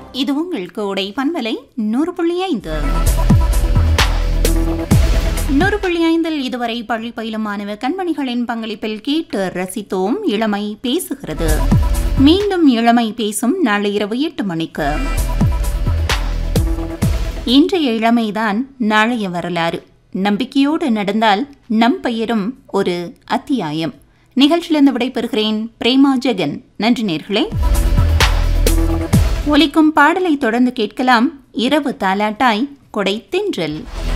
இது உங்கள் கோடை பண்பலை நூறு புள்ளி ஐந்து நூறு புள்ளி ஐந்தில் இதுவரை பள்ளி பயிலும் மாணவ கண்மணிகளின் பங்களிப்பில் கேட்டு ரசித்தோம் இளமை பேசுகிறது மீண்டும் இளமை பேசும் நாளை இரவு எட்டு மணிக்கு இன்றைய இளமைதான் நாளைய வரலாறு நம்பிக்கையோடு நடந்தால் நம் பெயரும் ஒரு அத்தியாயம் நிகழ்ச்சியிலிருந்து விடைபெறுகிறேன் பிரேமா ஜெகன் நன்றி நேர்களே ஒலிக்கும் பாடலை தொடர்ந்து கேட்கலாம் இரவு தாலாட்டாய் கொடை தென்றல்